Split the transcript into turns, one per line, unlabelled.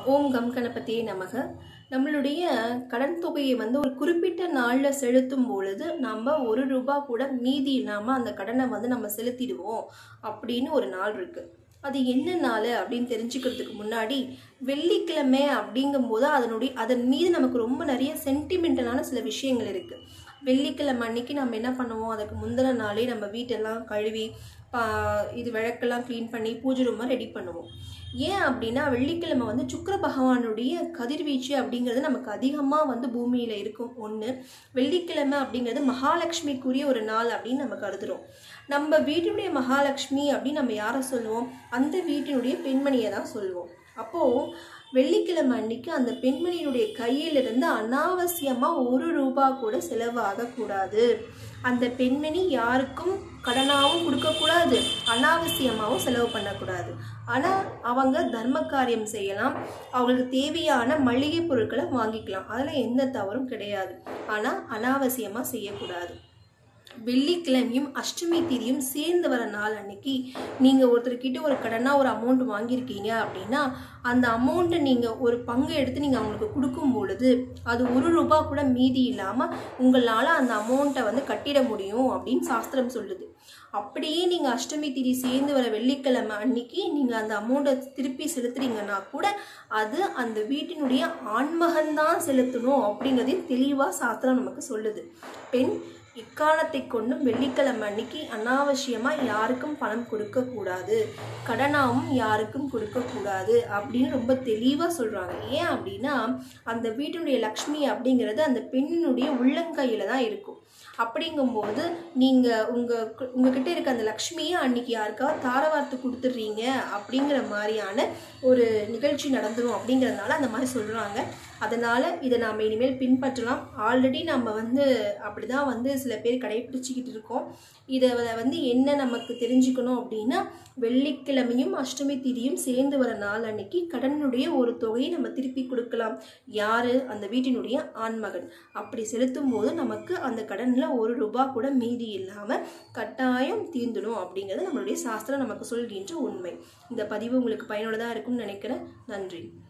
ஓம் come கணபதியே நமக நம்மளுடைய கடன் தொகையை வந்து ஒரு குறிப்பிட்ட நாளில் செலுத்தும் பொழுது நம்ம ஒரு ரூபா கூட மீதி இல்லாமல் அந்த கடனை வந்து நம்ம செலுத்திடுவோம் அப்படின்னு ஒரு நாள் இருக்கு அது என்ன நாள் அப்படின்னு தெரிஞ்சுக்கிறதுக்கு முன்னாடி வெள்ளிக்கிழமை அப்படிங்கும்போது அதனுடைய அதன் மீது நமக்கு ரொம்ப நிறைய சென்டிமெண்டலான சில விஷயங்கள் இருக்குது வெள்ளிக்கிழமை அன்னைக்கு நம்ம என்ன பண்ணுவோம் அதுக்கு முந்தின நாளே நம்ம வீட்டெல்லாம் கழுவி பா இது விளக்கெல்லாம் க்ளீன் பண்ணி பூஜை ரூமை ரெடி பண்ணுவோம் ஏன் அப்படின்னா வெள்ளிக்கிழமை வந்து சுக்கிர பகவானுடைய கதிர்வீச்சு அப்படிங்கிறது நமக்கு அதிகமாக வந்து பூமியில் இருக்கும் ஒன்று வெள்ளிக்கிழமை அப்படிங்கிறது மகாலட்சுமிக்குரிய ஒரு நாள் அப்படின்னு நம்ம கருதுகிறோம் நம்ம வீட்டினுடைய மகாலட்சுமி அப்படின்னு நம்ம யாரை சொல்லுவோம் அந்த வீட்டினுடைய பெண்மணியை தான் சொல்லுவோம் அப்போது வெள்ளிக்கிழமை அன்னைக்கு அந்த பெண்மணியினுடைய கையிலிருந்து அனாவசியமாக ஒரு ரூபா கூட செலவாகக்கூடாது அந்த பெண்மணி யாருக்கும் கடனாகவும் கொடுக்கக்கூடாது அனாவசியமாகவும் செலவு பண்ணக்கூடாது ஆனால் அவங்க தர்ம காரியம் செய்யலாம் அவங்களுக்கு தேவையான மளிகை பொருட்களை வாங்கிக்கலாம் அதில் எந்த தவறும் கிடையாது ஆனால் அனாவசியமாக செய்யக்கூடாது வெள்ளிக்கிழமையும் அஷ்டமி தீதியும் சேர்ந்து வர நாள் அன்னைக்கு நீங்கள் ஒருத்தர்கிட்ட ஒரு கடனாக ஒரு அமௌண்ட் வாங்கியிருக்கீங்க அப்படின்னா அந்த அமௌண்ட்டை நீங்கள் ஒரு பங்கு எடுத்து நீங்கள் அவங்களுக்கு கொடுக்கும் பொழுது அது ஒரு ரூபா கூட மீதி இல்லாமல் உங்களால் அந்த அமௌண்ட்டை வந்து கட்டிட முடியும் அப்படின்னு சாஸ்திரம் சொல்லுது அப்படியே நீங்கள் அஷ்டமி திதி சேர்ந்து வர வெள்ளிக்கிழமை அன்னைக்கு நீங்கள் அந்த அமௌண்ட்டை திருப்பி செலுத்துறீங்கன்னா கூட அது அந்த வீட்டினுடைய ஆண்மகன்தான் செலுத்தணும் அப்படிங்கிறதையும் தெளிவாக சாஸ்திரம் நமக்கு சொல்லுது பெண் இக்காலத்தை கொண்டும் வெள்ளிக்கிழமை அன்னைக்கு அனாவசியமாக யாருக்கும் பணம் கொடுக்கக்கூடாது கடனாகவும் யாருக்கும் கொடுக்கக்கூடாது அப்படின்னு ரொம்ப தெளிவாக சொல்கிறாங்க ஏன் அப்படின்னா அந்த வீட்டினுடைய லக்ஷ்மி அப்படிங்கிறது அந்த பெண்ணினுடைய உள்ளங்கையில் தான் இருக்கும் அப்படிங்கும்போது நீங்கள் உங்கள் உங்ககிட்ட இருக்க அந்த லக்ஷ்மியை அன்னைக்கு யாருக்காவது தாரவார்த்து கொடுத்துட்றீங்க அப்படிங்கிற மாதிரியான ஒரு நிகழ்ச்சி நடந்துடும் அப்படிங்கிறதுனால அந்த மாதிரி சொல்கிறாங்க அதனால் இதை நாம் இனிமேல் பின்பற்றலாம் ஆல்ரெடி நம்ம வந்து அப்படி தான் வந்து சில பேர் கடைபிடிச்சிக்கிட்டு இருக்கோம் இதை வந்து என்ன நமக்கு தெரிஞ்சுக்கணும் அப்படின்னா வெள்ளிக்கிழமையும் அஷ்டமி திதியும் சேர்ந்து வர நாள் அன்னைக்கு கடனுடைய ஒரு தொகையை நம்ம திருப்பி கொடுக்கலாம் யார் அந்த வீட்டினுடைய ஆண்மகன் அப்படி செலுத்தும் போது நமக்கு அந்த கடனில் ஒரு ரூபா கூட மீதி இல்லாமல் கட்டாயம் தீர்ந்துடும் அப்படிங்கிறது நம்மளுடைய சாஸ்திரம் நமக்கு சொல்கின்ற உண்மை இந்த பதிவு உங்களுக்கு பயனுள்ளதாக இருக்கும்னு நினைக்கிறேன் நன்றி